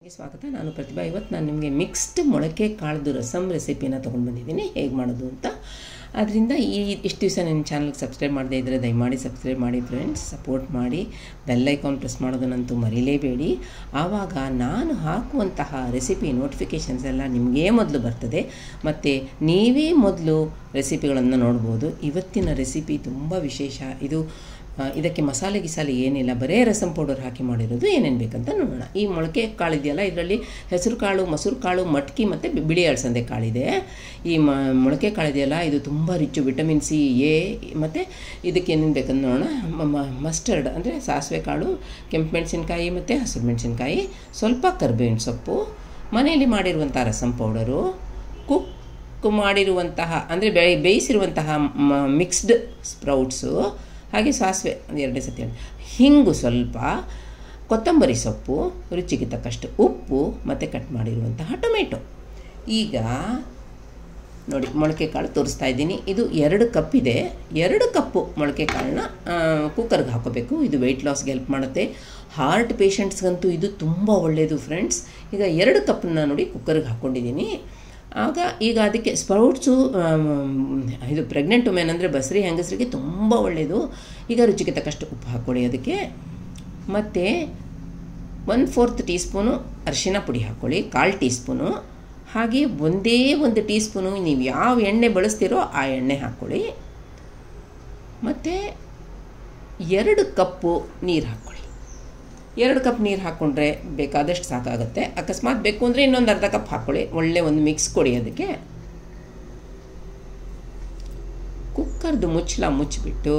ಸ್ವಾಗತ ನಾನು ಪ್ರತಿಭಾ ಇವತ್ತು ನಾನು ನಿಮಗೆ ಮಿಕ್ಸ್ಡ್ ಮೊಳಕೆ ಕಾಳ್ದು ರಸಮ್ ರೆಸಿಪಿನ ತೊಗೊಂಡು ಬಂದಿದ್ದೀನಿ ಹೇಗೆ ಮಾಡೋದು ಅಂತ ಅದರಿಂದ ಈ ಇಷ್ಟು ದಿವಸ ನನ್ನ ಚಾನಲ್ಗೆ ಸಬ್ಸ್ಕ್ರೈಬ್ ಮಾಡದೇ ಇದ್ದರೆ ದಯಮಾಡಿ ಸಬ್ಸ್ಕ್ರೈಬ್ ಮಾಡಿ ಫ್ರೆಂಡ್ಸ್ ಸಪೋರ್ಟ್ ಮಾಡಿ ಬೆಲ್ ಐಕಾನ್ ಪ್ರೆಸ್ ಮಾಡೋದನ್ನಂತೂ ಮರಿಲೇಬೇಡಿ ಆವಾಗ ನಾನು ಹಾಕುವಂತಹ ರೆಸಿಪಿ ನೋಟಿಫಿಕೇಷನ್ಸ್ ಎಲ್ಲ ನಿಮಗೇ ಮೊದಲು ಬರ್ತದೆ ಮತ್ತು ನೀವೇ ಮೊದಲು ರೆಸಿಪಿಗಳನ್ನು ನೋಡ್ಬೋದು ಇವತ್ತಿನ ರೆಸಿಪಿ ತುಂಬ ವಿಶೇಷ ಇದು ಆ, ಇದಕ್ಕೆ ಮಸಾಲೆ ಗಿಸಾಲೆ ಏನಿಲ್ಲ ಬರೇ ರಸಮ್ ಪೌಡರ್ ಹಾಕಿ ಮಾಡಿರೋದು ಏನೇನು ಬೇಕಂತ ನೋಡೋಣ ಈ ಮೊಳಕೆ ಕಾಳು ಇದೆಯಲ್ಲ ಇದರಲ್ಲಿ ಹೆಸರು ಕಾಳು ಮೊಸರು ಕಾಳು ಮಟ್ಕಿ ಮತ್ತು ಬಿ- ಬಿಳಿ ಅಳಸಂದೆ ಕಾಳಿದೆ ಈ ಮ ಮೊಳಕೆ ಕಾಳು ಇದೆಯಲ್ಲ ಇದು ತುಂಬ ರಿಚ್ಚು ವಿಟಮಿನ್ ಸಿ ಎ ಮತ್ತು ಇದಕ್ಕೆ ಏನೇನು ಬೇಕಂತ ನೋಡೋಣ ಮಸ್ಟರ್ಡ್ ಅಂದರೆ ಸಾಸಿವೆ ಕಾಳು ಕೆಂಪು ಮೆಣಸಿನ್ಕಾಯಿ ಮತ್ತು ಹಸಿರು ಮೆಣಸಿನ್ಕಾಯಿ ಸ್ವಲ್ಪ ಕರ್ಬೇವಿನ ಸೊಪ್ಪು ಮನೆಯಲ್ಲಿ ಮಾಡಿರುವಂಥ ರಸಮ್ ಪೌಡರು ಕುಕ್ ಮಾಡಿರುವಂತಹ ಅಂದರೆ ಬೇ ಬೇಯಿಸಿರುವಂತಹ ಮಿಕ್ಸ್ಡ್ ಸ್ಪ್ರೌಟ್ಸು ಹಾಗೆ ಸಾಸಿವೆ ಒಂದು ಎರಡೇ ಸತಿ ಹೇಳಿ ಹಿಂಗು ಸ್ವಲ್ಪ ಕೊತ್ತಂಬರಿ ಸೊಪ್ಪು ರುಚಿಗೆ ತಕ್ಕಷ್ಟು ಉಪ್ಪು ಮತ್ತು ಕಟ್ ಮಾಡಿರುವಂತಹ ಟೊಮೆಟೊ ಈಗ ನೋಡಿ ಮೊಳಕೆ ಕಾಳು ತೋರಿಸ್ತಾ ಇದ್ದೀನಿ ಇದು ಎರಡು ಕಪ್ ಇದೆ ಎರಡು ಕಪ್ಪು ಮೊಳಕೆ ಕಾಳನ್ನ ಕುಕ್ಕರ್ಗೆ ಹಾಕೋಬೇಕು ಇದು ವೆಯ್ಟ್ ಲಾಸ್ಗೆ ಹೆಲ್ಪ್ ಮಾಡುತ್ತೆ ಹಾರ್ಟ್ ಪೇಷಂಟ್ಸ್ಗಂತೂ ಇದು ತುಂಬ ಒಳ್ಳೆಯದು ಫ್ರೆಂಡ್ಸ್ ಈಗ ಎರಡು ಕಪ್ಪನ್ನ ನೋಡಿ ಕುಕ್ಕರ್ಗೆ ಹಾಕ್ಕೊಂಡಿದ್ದೀನಿ ಆಗ ಈಗ ಅದಕ್ಕೆ ಸ್ಪ್ರೌಟ್ಸು ಇದು ಪ್ರೆಗ್ನೆಂಟ್ ವುಮೆನ್ ಅಂದರೆ ಬಸರಿ ಹೆಂಗಸರಿಗೆ ತುಂಬ ಒಳ್ಳೆಯದು ಈಗ ರುಚಿಗೆ ತಕ್ಕಷ್ಟು ಉಪ್ಪು ಹಾಕ್ಕೊಳ್ಳಿ ಅದಕ್ಕೆ ಮತ್ತು ಒನ್ ಫೋರ್ತ್ ಟೀ ಸ್ಪೂನು ಅರಿಶಿನ ಪುಡಿ ಹಾಕ್ಕೊಳ್ಳಿ ಕಾಲು ಟೀ ಸ್ಪೂನು ಹಾಗೆ ಒಂದೇ ಒಂದು ಟೀ ಸ್ಪೂನು ನೀವು ಯಾವ ಎಣ್ಣೆ ಬಳಸ್ತೀರೋ ಆ ಎಣ್ಣೆ ಹಾಕ್ಕೊಳ್ಳಿ ಮತ್ತು ಎರಡು ಕಪ್ಪು ನೀರು ಹಾಕ್ಕೊಳ್ಳಿ ಎರಡು ಕಪ್ ನೀರು ಹಾಕ್ಕೊಂಡ್ರೆ ಬೇಕಾದಷ್ಟು ಸಾಕಾಗುತ್ತೆ ಅಕಸ್ಮಾತ್ ಬೇಕು ಅಂದರೆ ಇನ್ನೊಂದು ಅರ್ಧ ಕಪ್ ಹಾಕ್ಕೊಳ್ಳಿ ಒಳ್ಳೆ ಒಂದು ಮಿಕ್ಸ್ ಕೊಡಿ ಅದಕ್ಕೆ ಕುಕ್ಕರ್ದು ಮುಚ್ಚಲ ಮುಚ್ಚಿಬಿಟ್ಟು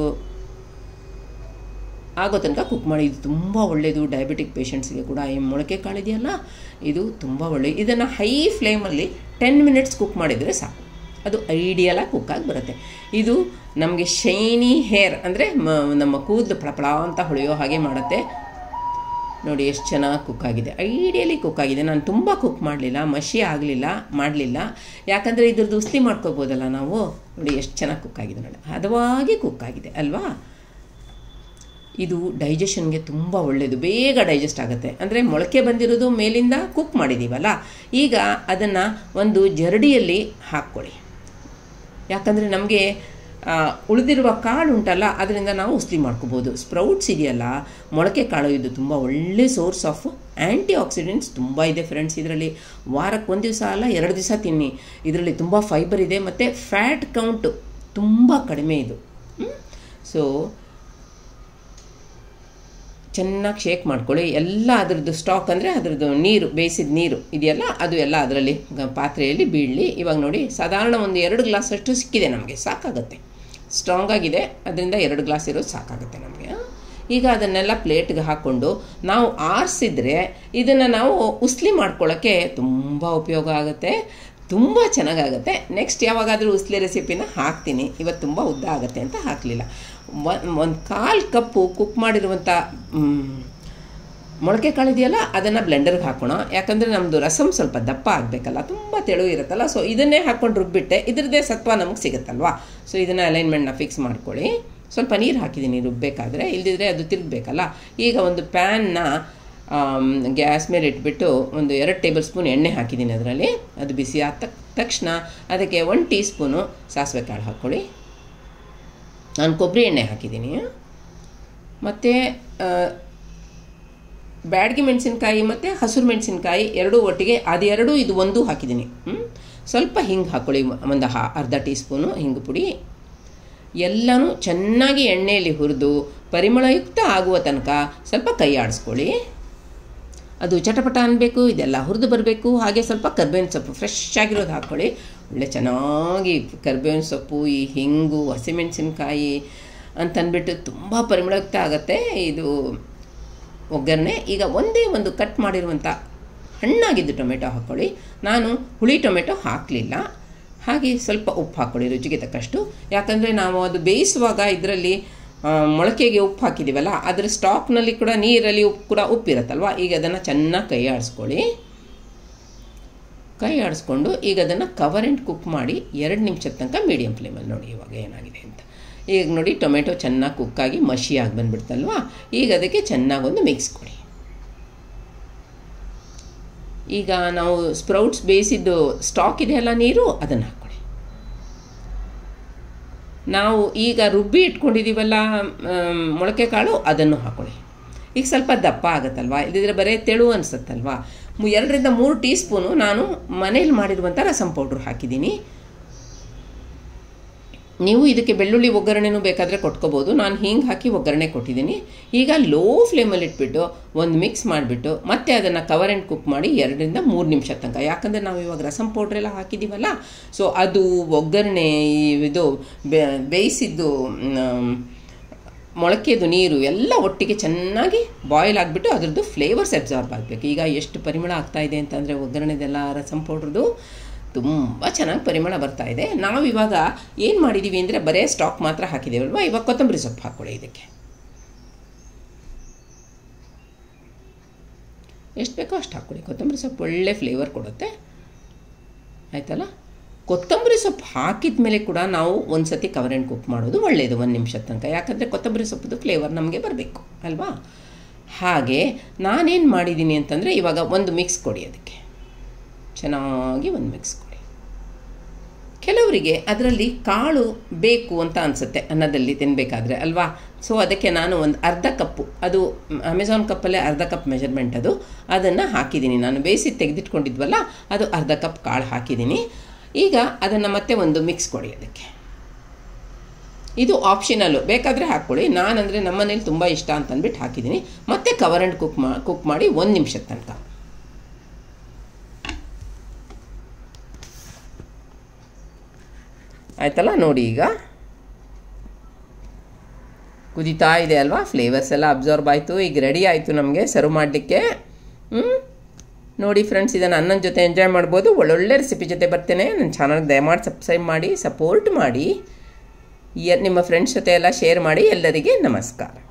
ಆಗೋ ತನಕ ಕುಕ್ ಮಾಡಿ ಇದು ತುಂಬ ಒಳ್ಳೆಯದು ಡಯಾಬಿಟಿಕ್ ಪೇಷಂಟ್ಸ್ಗೆ ಕೂಡ ಈ ಮೊಳಕೆ ಕಾಳಿದೆಯಲ್ಲ ಇದು ತುಂಬ ಒಳ್ಳೆಯದು ಇದನ್ನು ಹೈ ಫ್ಲೇಮಲ್ಲಿ ಟೆನ್ ಮಿನಿಟ್ಸ್ ಕುಕ್ ಮಾಡಿದರೆ ಸಾಕು ಅದು ಐಡಿಯಲಾಗಿ ಕುಕ್ಕಾಗಿ ಬರುತ್ತೆ ಇದು ನಮಗೆ ಶೈನಿ ಹೇರ್ ಅಂದರೆ ನಮ್ಮ ಕೂದಲು ಫಳಫಳ ಅಂತ ಹೊಳೆಯೋ ಹಾಗೆ ಮಾಡುತ್ತೆ ನೋಡಿ ಎಷ್ಟು ಚೆನ್ನಾಗಿ ಕುಕ್ ಆಗಿದೆ ಐಡಿಯಲಿ ಕುಕ್ ಆಗಿದೆ ನಾನು ತುಂಬ ಕುಕ್ ಮಾಡಲಿಲ್ಲ ಮಷಿ ಆಗಲಿಲ್ಲ ಮಾಡಲಿಲ್ಲ ಯಾಕಂದರೆ ಇದ್ರದ್ದು ಉಸ್ಲಿ ಮಾಡ್ಕೋಬೋದಲ್ಲ ನಾವು ನೋಡಿ ಎಷ್ಟು ಚೆನ್ನಾಗಿ ಕುಕ್ ಆಗಿದೆ ನೋಡಿ ಹದವಾಗಿ ಕುಕ್ ಆಗಿದೆ ಅಲ್ವಾ ಇದು ಡೈಜೆಷನ್ಗೆ ತುಂಬ ಒಳ್ಳೆಯದು ಬೇಗ ಡೈಜೆಸ್ಟ್ ಆಗುತ್ತೆ ಅಂದರೆ ಮೊಳಕೆ ಬಂದಿರೋದು ಮೇಲಿಂದ ಕುಕ್ ಮಾಡಿದ್ದೀವಲ್ಲ ಈಗ ಅದನ್ನು ಒಂದು ಜರಡಿಯಲ್ಲಿ ಹಾಕ್ಕೊಳ್ಳಿ ಯಾಕಂದರೆ ನಮಗೆ ಉಳಿದಿರುವ ಕಾಳು ಉಂಟಲ್ಲ ಅದರಿಂದ ನಾವು ಉಸ್ಲಿ ಮಾಡ್ಕೋಬೋದು ಸ್ಪ್ರೌಟ್ಸ್ ಇದೆಯಲ್ಲ ಮೊಳಕೆ ಕಾಳು ಇದು ತುಂಬ ಒಳ್ಳೆ ಸೋರ್ಸ್ ಆಫ್ ಆ್ಯಂಟಿ ಆಕ್ಸಿಡೆಂಟ್ಸ್ ತುಂಬ ಇದೆ ಫ್ರೆಂಡ್ಸ್ ಇದರಲ್ಲಿ ವಾರಕ್ಕೆ ಒಂದು ದಿವಸ ಅಲ್ಲ ಎರಡು ದಿವಸ ತಿನ್ನಿ ಇದರಲ್ಲಿ ತುಂಬ ಫೈಬರ್ ಇದೆ ಮತ್ತು ಫ್ಯಾಟ್ ಕೌಂಟು ತುಂಬ ಕಡಿಮೆ ಇದು ಸೊ ಚೆನ್ನಾಗಿ ಶೇಕ್ ಮಾಡ್ಕೊಳ್ಳಿ ಎಲ್ಲ ಅದರದ್ದು ಸ್ಟಾಕ್ ಅಂದರೆ ಅದರದ್ದು ನೀರು ಬೇಯಿಸಿದ ನೀರು ಇದೆಯಲ್ಲ ಅದು ಎಲ್ಲ ಅದರಲ್ಲಿ ಪಾತ್ರೆಯಲ್ಲಿ ಬೀಳಲಿ ಇವಾಗ ನೋಡಿ ಸಾಧಾರಣ ಒಂದು ಎರಡು ಗ್ಲಾಸ್ ಅಷ್ಟು ಸಿಕ್ಕಿದೆ ನಮಗೆ ಸಾಕಾಗುತ್ತೆ ಸ್ಟ್ರಾಂಗ್ ಆಗಿದೆ ಅದರಿಂದ ಎರಡು ಗ್ಲಾಸ್ ಇರೋದು ಸಾಕಾಗುತ್ತೆ ನಮಗೆ ಈಗ ಅದನ್ನೆಲ್ಲ ಪ್ಲೇಟ್ಗೆ ಹಾಕ್ಕೊಂಡು ನಾವು ಆರಿಸಿದ್ರೆ ಇದನ್ನು ನಾವು ಉಸ್ಲಿ ಮಾಡ್ಕೊಳ್ಳೋಕ್ಕೆ ತುಂಬ ಉಪಯೋಗ ಆಗುತ್ತೆ ತುಂಬ ಚೆನ್ನಾಗಾಗುತ್ತೆ ನೆಕ್ಸ್ಟ್ ಯಾವಾಗಾದರೂ ಉಸ್ಲಿ ರೆಸಿಪಿನ ಹಾಕ್ತೀನಿ ಇವತ್ತು ತುಂಬ ಉದ್ದ ಆಗುತ್ತೆ ಅಂತ ಹಾಕಲಿಲ್ಲ ಒಂದು ಕಾಲು ಕಪ್ಪು ಕುಕ್ ಮಾಡಿರುವಂಥ ಮೊಳಕೆ ಕಾಳಿದೆಯಲ್ಲ ಅದನ್ನು ಬ್ಲೆಂಡರ್ಗೆ ಹಾಕೋಣ ಯಾಕಂದರೆ ನಮ್ಮದು ರಸಮ್ ಸ್ವಲ್ಪ ದಪ್ಪ ಆಗಬೇಕಲ್ಲ ತುಂಬ ತೆಳು ಇರುತ್ತಲ್ಲ ಸೊ ಇದನ್ನೇ ಹಾಕ್ಕೊಂಡು ರುಬ್ಬಿಟ್ಟೆ ಇದ್ರದ್ದೇ ಸತ್ವ ನಮಗೆ ಸಿಗುತ್ತಲ್ವಾ ಸೊ ಇದನ್ನು ಅಲೈನ್ಮೆಂಟ್ನ ಫಿಕ್ಸ್ ಮಾಡ್ಕೊಳ್ಳಿ ಸ್ವಲ್ಪ ನೀರು ಹಾಕಿದ್ದೀನಿ ರುಬ್ಬಬೇಕಾದ್ರೆ ಇಲ್ದಿದ್ರೆ ಅದು ತಿರುಗಬೇಕಲ್ಲ ಈಗ ಒಂದು ಪ್ಯಾನ್ನ ಗ್ಯಾಸ್ ಮೇಲೆ ಇಟ್ಬಿಟ್ಟು ಒಂದು ಎರಡು ಟೇಬಲ್ ಸ್ಪೂನ್ ಎಣ್ಣೆ ಹಾಕಿದ್ದೀನಿ ಅದರಲ್ಲಿ ಅದು ಬಿಸಿ ಆದ ತಕ್ಷಣ ಅದಕ್ಕೆ ಒನ್ ಟೀ ಸ್ಪೂನು ಸಾಸಿವೆ ಕಾಳು ಹಾಕ್ಕೊಳ್ಳಿ ನಾನು ಕೊಬ್ಬರಿ ಎಣ್ಣೆ ಹಾಕಿದ್ದೀನಿ ಮತ್ತು ಬ್ಯಾಡಗಿ ಮೆಣಸಿನ್ಕಾಯಿ ಮತ್ತು ಹಸಿರು ಮೆಣಸಿನ್ಕಾಯಿ ಎರಡೂ ಒಟ್ಟಿಗೆ ಅದೆರಡು ಇದು ಒಂದು ಹಾಕಿದ್ದೀನಿ ಸ್ವಲ್ಪ ಹಿಂಗೆ ಹಾಕ್ಕೊಳ್ಳಿ ಒಂದು ಹಾ ಅರ್ಧ ಟೀ ಸ್ಪೂನು ಹಿಂಗು ಪುಡಿ ಎಲ್ಲನೂ ಚೆನ್ನಾಗಿ ಎಣ್ಣೆಯಲ್ಲಿ ಹುರಿದು ಪರಿಮಳಯುಕ್ತ ಆಗುವ ತನಕ ಸ್ವಲ್ಪ ಕೈ ಆಡಿಸ್ಕೊಳ್ಳಿ ಅದು ಚಟಪಟ ಅನ್ನಬೇಕು ಇದೆಲ್ಲ ಹುರಿದು ಬರಬೇಕು ಹಾಗೆ ಸ್ವಲ್ಪ ಕರ್ಬೇವಿನ ಸೊಪ್ಪು ಫ್ರೆಶ್ ಆಗಿರೋದು ಹಾಕ್ಕೊಳ್ಳಿ ಒಳ್ಳೆ ಚೆನ್ನಾಗಿ ಕರ್ಬೇವಿನ ಸೊಪ್ಪು ಈ ಹಿಂಗು ಹಸಿಮೆಣಸಿನ್ಕಾಯಿ ಅಂತಂದ್ಬಿಟ್ಟು ತುಂಬ ಪರಿಮಳಯುಕ್ತ ಆಗುತ್ತೆ ಇದು ಒಗ್ಗರಣೆ ಈಗ ಒಂದೇ ಒಂದು ಕಟ್ ಮಾಡಿರುವಂಥ ಹಣ್ಣಾಗಿದ್ದು ಟೊಮೆಟೊ ಹಾಕ್ಕೊಳ್ಳಿ ನಾನು ಹುಳಿ ಟೊಮೆಟೊ ಹಾಕಲಿಲ್ಲ ಹಾಗೆ ಸ್ವಲ್ಪ ಉಪ್ಪು ಹಾಕ್ಕೊಳ್ಳಿ ರುಚಿಗೆ ತಕ್ಕಷ್ಟು ಯಾಕಂದರೆ ನಾವು ಅದು ಬೇಯಿಸುವಾಗ ಇದರಲ್ಲಿ ಮೊಳಕೆಗೆ ಉಪ್ಪು ಹಾಕಿದ್ದೀವಲ್ಲ ಅದರ ಸ್ಟಾಕ್ನಲ್ಲಿ ಕೂಡ ನೀರಲ್ಲಿ ಉಪ್ಪು ಕೂಡ ಉಪ್ಪಿರುತ್ತಲ್ವ ಈಗ ಅದನ್ನು ಚೆನ್ನಾಗಿ ಕೈ ಆಡಿಸ್ಕೊಳ್ಳಿ ಕೈ ಆಡಿಸ್ಕೊಂಡು ಈಗ ಅದನ್ನು ಕವರ್ ಆ್ಯಂಡ್ ಕುಕ್ ಮಾಡಿ ಎರಡು ನಿಮಿಷದ ತನಕ ಮೀಡಿಯಮ್ ಫ್ಲೇಮಲ್ಲಿ ನೋಡಿ ಇವಾಗ ಏನಾಗಿದೆ ಅಂತ ಈಗ ನೋಡಿ ಟೊಮೆಟೊ ಚೆನ್ನಾಗಿ ಕುಕ್ಕಾಗಿ ಮಷಿಯಾಗಿ ಬಂದುಬಿಡ್ತಲ್ವಾ ಈಗ ಅದಕ್ಕೆ ಚೆನ್ನಾಗಿ ಒಂದು ಮಿಕ್ಸ್ ಕೊಡಿ ಈಗ ನಾವು ಸ್ಪ್ರೌಟ್ಸ್ ಬೇಯಿಸಿದ್ದು ಸ್ಟಾಕ್ ಇದೆಯಲ್ಲ ನೀರು ಅದನ್ನು ಹಾಕ್ಕೊಳ್ಳಿ ನಾವು ಈಗ ರುಬ್ಬಿ ಇಟ್ಕೊಂಡಿದ್ದೀವಲ್ಲ ಆಮ್, ಮೊಳಕೆ ಕಾಳು ಅದನ್ನು ಹಾಕ್ಕೊಳ್ಳಿ ಈಗ ಸ್ವಲ್ಪ ದಪ್ಪ ಆಗುತ್ತಲ್ವಾ ಇಲ್ಲದಿದ್ರೆ ಬರೀ ತೆಳು ಅನಿಸುತ್ತಲ್ವಾ ಮು- ಎರಡರಿಂದ ಮೂರು ಟೀ ಸ್ಪೂನು ನಾನು ಮನೇಲಿ ಮಾಡಿರುವಂಥ ರಸಂ ಪೌಡ್ರ್ ಹಾಕಿದ್ದೀನಿ ನೀವು ಇದಕ್ಕೆ ಬೆಳ್ಳುಳ್ಳಿ ಒಗ್ಗರಣೆನೂ ಬೇಕಾದರೆ ಕೊಟ್ಕೋಬೋದು ನಾನು ಹಿಂಗೆ ಹಾಕಿ ಒಗ್ಗರಣೆ ಕೊಟ್ಟಿದ್ದೀನಿ ಈಗ ಲೋ ಫ್ಲೇಮಲ್ಲಿ ಇಟ್ಬಿಟ್ಟು ಒಂದು ಮಿಕ್ಸ್ ಮಾಡಿಬಿಟ್ಟು ಮತ್ತೆ ಅದನ್ನು ಕವರ್ ಆ್ಯಂಡ್ ಕುಕ್ ಮಾಡಿ ಎರಡರಿಂದ ಮೂರು ನಿಮಿಷ ತನಕ ಯಾಕಂದರೆ ನಾವು ಇವಾಗ ರಸಂ ಪೌಡ್ರೆಲ್ಲ ಹಾಕಿದ್ದೀವಲ್ಲ ಸೊ ಅದು ಒಗ್ಗರಣೆ ಈ ಇದು ಬೆ- ಬೇಯಿಸಿದ್ದು ಮ್, ಮೊಳಕೆದು ನೀರು ಎಲ್ಲ ಒಟ್ಟಿಗೆ ಚೆನ್ನಾಗಿ ಬಾಯ್ಲ್ ಆಗಿಬಿಟ್ಟು ಅದ್ರದ್ದು ಫ್ಲೇವರ್ಸ್ ಅಬ್ಸಾರ್ಬ್ ಆಗಬೇಕು ಈಗ ಎಷ್ಟು ಪರಿಮಳ ಆಗ್ತಾ ಇದೆ ಅಂತಂದರೆ ಒಗ್ಗರಣೆದೆಲ್ಲ ರಸಂ ಪೌಡ್ರದ್ದು ತುಂಬ ಚೆನ್ನಾಗಿ ಪರಿಮಳ ಬರ್ತಾ ಇದೆ ನಾವು ಇವಾಗ ಏನು ಮಾಡಿದ್ದೀವಿ ಅಂದರೆ ಬರೇ ಸ್ಟಾಕ್ ಮಾತ್ರ ಹಾಕಿದ್ದೇವಲ್ವ ಇವಾಗ ಕೊತ್ತಂಬರಿ ಸೊಪ್ಪು ಹಾಕ್ಕೊಳ್ಳಿ ಇದಕ್ಕೆ ಎಷ್ಟು ಬೇಕೋ ಅಷ್ಟು ಹಾಕ್ಕೊಳ್ಳಿ ಕೊತ್ತಂಬರಿ ಸೊಪ್ಪು ಒಳ್ಳೆ ಫ್ಲೇವರ್ ಕೊಡುತ್ತೆ ಆಯ್ತಲ್ಲ ಕೊತ್ತಂಬರಿ ಸೊಪ್ಪು ಹಾಕಿದ ಮೇಲೆ ಕೂಡ ನಾವು ಒಂದು ಸತಿ ಕವರ್ ಆ್ಯಂಡ್ ಕುಕ್ ಮಾಡೋದು ಒಳ್ಳೆಯದು ಒಂದು ನಿಮಿಷದ ತನಕ ಯಾಕಂದರೆ ಕೊತ್ತಂಬರಿ ಸೊಪ್ಪುದು ಫ್ಲೇವರ್ ನಮಗೆ ಬರಬೇಕು ಅಲ್ವಾ ಹಾಗೆ ನಾನೇನು ಮಾಡಿದ್ದೀನಿ ಅಂತಂದರೆ ಇವಾಗ ಒಂದು ಮಿಕ್ಸ್ ಕೊಡಿ ಅದಕ್ಕೆ ಚೆನ್ನಾಗಿ ಒಂದು ಮಿಕ್ಸ್ ಕೊಡಿ ಕೆಲವರಿಗೆ ಅದರಲ್ಲಿ ಕಾಳು ಬೇಕು ಅಂತ ಅನಿಸುತ್ತೆ ಅನ್ನದಲ್ಲಿ ತಿನ್ನಬೇಕಾದ್ರೆ ಅಲ್ವಾ ಸೊ ಅದಕ್ಕೆ ನಾನು ಒಂದು ಅರ್ಧ ಕಪ್ಪು ಅದು ಅಮೆಝಾನ್ ಕಪ್ಪಲ್ಲೇ ಅರ್ಧ ಕಪ್ ಮೆಜರ್ಮೆಂಟ್ ಅದು ಅದನ್ನು ಹಾಕಿದ್ದೀನಿ ನಾನು ಬೇಯಿಸಿ ತೆಗೆದಿಟ್ಕೊಂಡಿದ್ವಲ್ಲ ಅದು ಅರ್ಧ ಕಪ್ ಕಾಳು ಹಾಕಿದ್ದೀನಿ ಈಗ ಅದನ್ನು ಮತ್ತೆ ಒಂದು ಮಿಕ್ಸ್ ಕೊಡಿ ಅದಕ್ಕೆ ಇದು ಆಪ್ಷನಲ್ಲು ಬೇಕಾದರೆ ಹಾಕ್ಕೊಳ್ಳಿ ನಾನಂದರೆ ನಮ್ಮನೇಲಿ ತುಂಬ ಇಷ್ಟ ಅಂತ ಅಂದ್ಬಿಟ್ಟು ಹಾಕಿದ್ದೀನಿ ಮತ್ತೆ ಕವರ್ ಆ್ಯಂಡ್ ಕುಕ್ ಮಾ ಕುಕ್ ಮಾಡಿ ಒಂದು ನಿಮಿಷದ ತನಕ ಆಯ್ತಲ್ಲ ನೋಡಿ ಈಗ ಕುದೀತಾ ಇದೆ ಅಲ್ವಾ ಫ್ಲೇವರ್ಸ್ ಎಲ್ಲ ಅಬ್ಸರ್ವ್ ಆಯಿತು ಈಗ ರೆಡಿ ಆಯಿತು ನಮಗೆ ಸರ್ವ್ ಮಾಡಲಿಕ್ಕೆ ಹ್ಞೂ ನೋಡಿ ಫ್ರೆಂಡ್ಸ್ ಇದನ್ನು ಅನ್ನನ ಜೊತೆ ಎಂಜಾಯ್ ಮಾಡ್ಬೋದು ಒಳ್ಳೊಳ್ಳೆ ರೆಸಿಪಿ ಜೊತೆ ಬರ್ತೇನೆ ನನ್ನ ಚಾನಲ್ಗೆ ದಯಮಾಡಿ ಸಬ್ಸ್ಕ್ರೈಬ್ ಮಾಡಿ ಸಪೋರ್ಟ್ ಮಾಡಿ ಯ- ನಿಮ್ಮ ಫ್ರೆಂಡ್ಸ್ ಜೊತೆ ಎಲ್ಲ ಶೇರ್ ಮಾಡಿ ಎಲ್ಲರಿಗೆ ನಮಸ್ಕಾರ